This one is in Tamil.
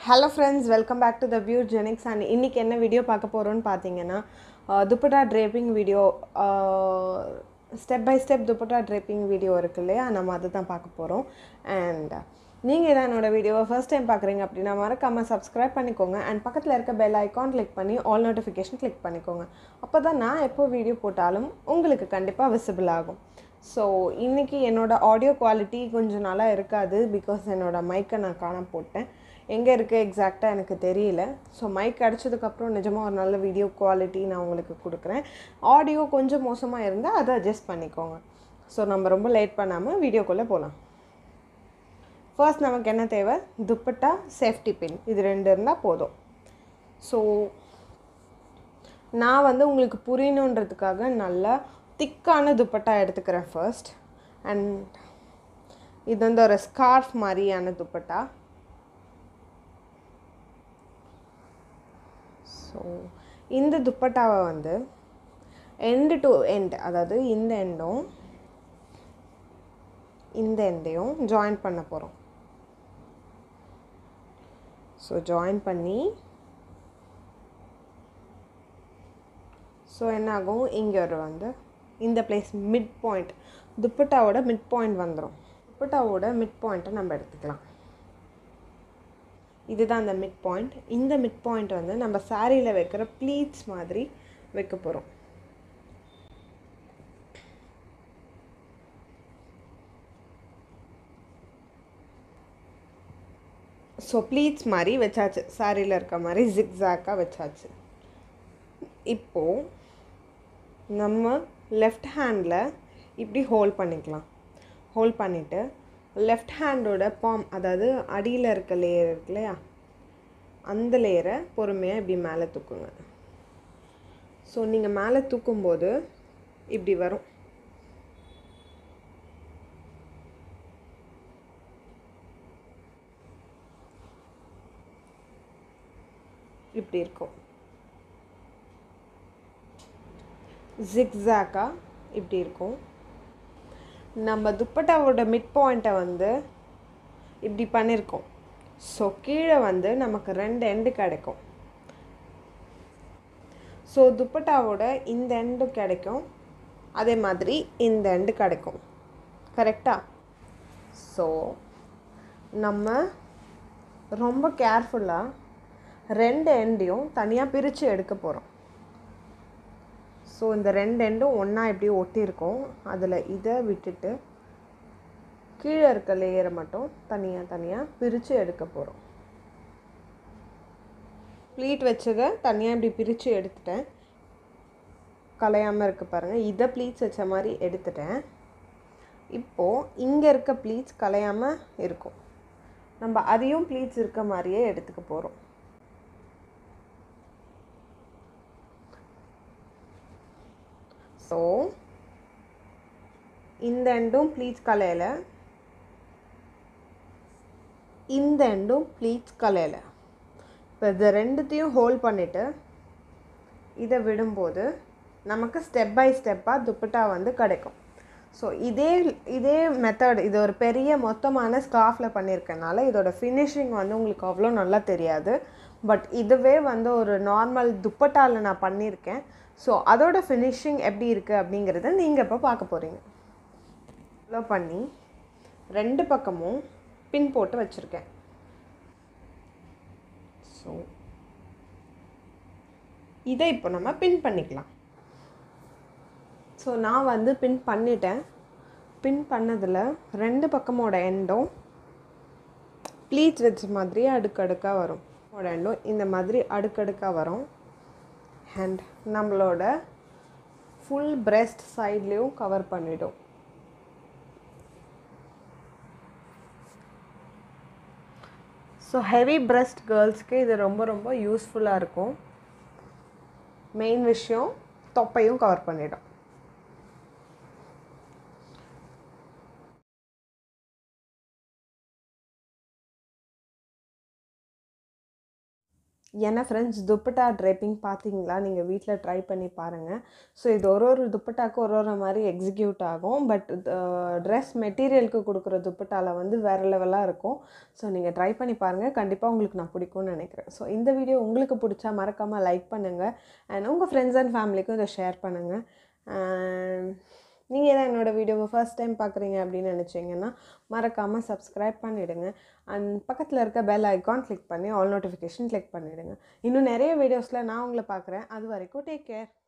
hello friends welcome back to the Pure Genix and இன்றைக்கி என்ன வீடியோ பார்க்க போகிறோன்னு பார்த்தீங்கன்னா dupatta draping video step by step dupatta draping video இருக்கு இல்லையா நம்ம அதை தான் பார்க்க போகிறோம் அண்ட் நீங்கள் இதான் என்னோட வீடியோவை ஃபர்ஸ்ட் டைம் பார்க்குறீங்க அப்படின்னா மறக்காமல் சப்ஸ்கிரைப் பண்ணிக்கோங்க அண்ட் பக்கத்தில் இருக்க பெல் ஐக்கான் கிளிக் பண்ணி ஆல் நோட்டிஃபிகேஷன் கிளிக் பண்ணிக்கோங்க அப்போ தான் நான் எப்போ வீடியோ போட்டாலும் உங்களுக்கு கண்டிப்பாக விசிபிள் ஆகும் ஸோ இன்றைக்கி என்னோடய ஆடியோ குவாலிட்டி கொஞ்சம் நல்லா இருக்காது பிகாஸ் என்னோடய மைக்கை நான் காண போட்டேன் எங்கே இருக்குது எக்ஸாக்டாக எனக்கு தெரியல ஸோ மைக் கிடச்சதுக்கப்புறம் நிஜமாக ஒரு நல்ல வீடியோ குவாலிட்டி நான் உங்களுக்கு கொடுக்குறேன் ஆடியோ கொஞ்சம் மோசமாக இருந்தால் அதை அட்ஜஸ்ட் பண்ணிக்கோங்க ஸோ நம்ம ரொம்ப லேட் பண்ணாமல் வீடியோக்குள்ளே போகலாம் ஃபர்ஸ்ட் நமக்கு என்ன தேவை துப்பட்டா சேஃப்டி பின் இது ரெண்டு இருந்தால் போதும் ஸோ நான் வந்து உங்களுக்கு புரியணுன்றதுக்காக நல்லா திக்கான துப்பட்டா எடுத்துக்கிறேன் ஃபர்ஸ்ட் அண்ட் இது வந்து ஒரு ஸ்கார்ஃப் மாதிரியான துப்பட்டா ஸோ இந்த துப்பட்டாவை வந்து எண்டு டு எண்ட் அதாவது இந்த எண்டும் இந்த எண்டையும் ஜாயின் பண்ண போகிறோம் ஸோ ஜாயின் பண்ணி ஸோ என்னாகும் இங்கே ஒரு வந்து இந்த பிளேஸ் மிட் பாயிண்ட் துப்பட்டாவோட மிட் பாயிண்ட் வந்துடும் துப்பட்டாவோட மிட் பாயிண்ட்டை நம்ம எடுத்துக்கலாம் இதுதான் அந்த மிட் பாயிண்ட் இந்த மிட் பாயிண்ட் வந்து நம்ம சாரியில் வைக்கிற ப்ளீட்ஸ் மாதிரி வைக்க போகிறோம் ஸோ ப்ளீட்ஸ் மாதிரி வச்சாச்சு சாரியில் இருக்க மாதிரி ஜிக்ஸாக்காக வச்சாச்சு இப்போது நம்ம லெஃப்ட் ஹேண்டில் இப்படி ஹோல்ட் பண்ணிக்கலாம் ஹோல்ட் பண்ணிவிட்டு லெஃப்ட் ஹேண்டோட பாம் அதாவது அடியில் இருக்க லேயர் இருக்கு இல்லையா அந்த லேயரை பொறுமையாக இப்படி மேலே தூக்குங்க ஸோ நீங்கள் மேலே தூக்கும்போது இப்படி வரும் இப்படி இருக்கும் ஜிக்ஸாக்காக இப்படி இருக்கும் நம்ம துப்பட்டாவோட மிட் பாயிண்ட்டை வந்து இப்படி பண்ணியிருக்கோம் ஸோ கீழே வந்து நமக்கு ரெண்டு எண்டு கிடைக்கும் ஸோ துப்பட்டாவோட இந்த எண்டு கிடைக்கும் அதே மாதிரி இந்த எண்டு கிடைக்கும் கரெக்டாக ஸோ நம்ம ரொம்ப கேர்ஃபுல்லாக ரெண்டு எண்டையும் தனியாக பிரித்து எடுக்க போகிறோம் ஸோ இந்த ரெண்டு எண்டும் ஒன்றா எப்படி ஒட்டியிருக்கோம் அதில் இதை விட்டுட்டு கீழே இருக்க லேயரை மட்டும் தனியாக தனியாக பிரித்து எடுக்க போகிறோம் ப்ளீட் வச்சதை தனியாக இப்படி பிரித்து எடுத்துட்டேன் கலையாமல் இருக்க பாருங்கள் இதை ப்ளீட்ஸ் வச்ச மாதிரி எடுத்துட்டேன் இப்போது இங்கே இருக்க ப்ளீட்ஸ் கலையாமல் இருக்கும் நம்ம அதையும் ப்ளீட்ஸ் இருக்க மாதிரியே எடுத்துக்க போகிறோம் ஸோ இந்த எண்டும் ப்ளீட்ஸ் கலையில் இந்த எண்டும் ப்ளீட்ஸ் கலையில் இப்போ இது ரெண்டுத்தையும் ஹோல்ட் பண்ணிவிட்டு இதை விடும்போது நமக்கு ஸ்டெப் பை ஸ்டெப்பாக துப்பட்டா வந்து கிடைக்கும் ஸோ இதே இதே மெத்தட் இது ஒரு பெரிய மொத்தமான ஸ்கார்ஃபில் பண்ணியிருக்கனால இதோட ஃபினிஷிங் வந்து உங்களுக்கு அவ்வளோ நல்லா தெரியாது பட் இதுவே வந்து ஒரு நார்மல் துப்பட்டாவில் நான் பண்ணியிருக்கேன் ஸோ அதோட ஃபினிஷிங் எப்படி இருக்குது அப்படிங்கிறத நீங்கள் இப்போ பார்க்க போகிறீங்க ஃபாலோ பண்ணி ரெண்டு பக்கமும் பின் போட்டு வச்சுருக்கேன் ஸோ இதை இப்போ நம்ம பின் பண்ணிக்கலாம் ஸோ நான் வந்து பின் பண்ணிட்டேன் பின் பண்ணதில் ரெண்டு பக்கமோட எண்டும் ப்ளீட்ஸ் வச்ச மாதிரி அடுக்கடுக்காக வரும் எண்டும் இந்த மாதிரி அடுக்கடுக்காக வரும் அண்ட் நம்மளோட ஃபுல் பிரெஸ்ட் சைட்லேயும் கவர் பண்ணிடும் ஸோ ஹெவி பிரெஸ்ட் கேர்ள்ஸ்க்கு இது ரொம்ப ரொம்ப யூஸ்ஃபுல்லாக இருக்கும் மெயின் விஷயம் தொப்பையும் கவர் பண்ணிடும் ஏன்னா ஃப்ரெண்ட்ஸ் துப்பட்டா ட்ரைப்பிங் பார்த்தீங்களா நீங்கள் வீட்டில் ட்ரை பண்ணி பாருங்கள் ஸோ இது ஒரு ஒரு துப்பட்டாக்கும் ஒரு ஒரு மாதிரி எக்ஸிக்யூட் ஆகும் பட் ட்ரெஸ் மெட்டீரியலுக்கு கொடுக்குற துப்பட்டாவில் வந்து வேறு லெவலாக இருக்கும் ஸோ நீங்கள் ட்ரை பண்ணி பாருங்கள் கண்டிப்பாக உங்களுக்கு நான் பிடிக்கும்னு நினைக்கிறேன் ஸோ இந்த வீடியோ உங்களுக்கு பிடிச்சா மறக்காமல் லைக் பண்ணுங்கள் அண்ட் உங்கள் ஃப்ரெண்ட்ஸ் அண்ட் ஃபேமிலிக்கும் இதை ஷேர் பண்ணுங்கள் நீங்கள் தான் என்னோடய வீடியோவை ஃபர்ஸ்ட் டைம் பார்க்குறீங்க அப்படின்னு நினச்சிங்கன்னா மறக்காமல் சப்ஸ்கிரைப் பண்ணிவிடுங்க அண்ட் பக்கத்தில் இருக்க பெல் ஐக்கான் கிளிக் பண்ணி ஆல் நோட்டிஃபிகேஷன் கிளிக் பண்ணிவிடுங்க இன்னும் நிறைய வீடியோஸில் நான் உங்களை பார்க்குறேன் அது வரைக்கும் டேக் கேர்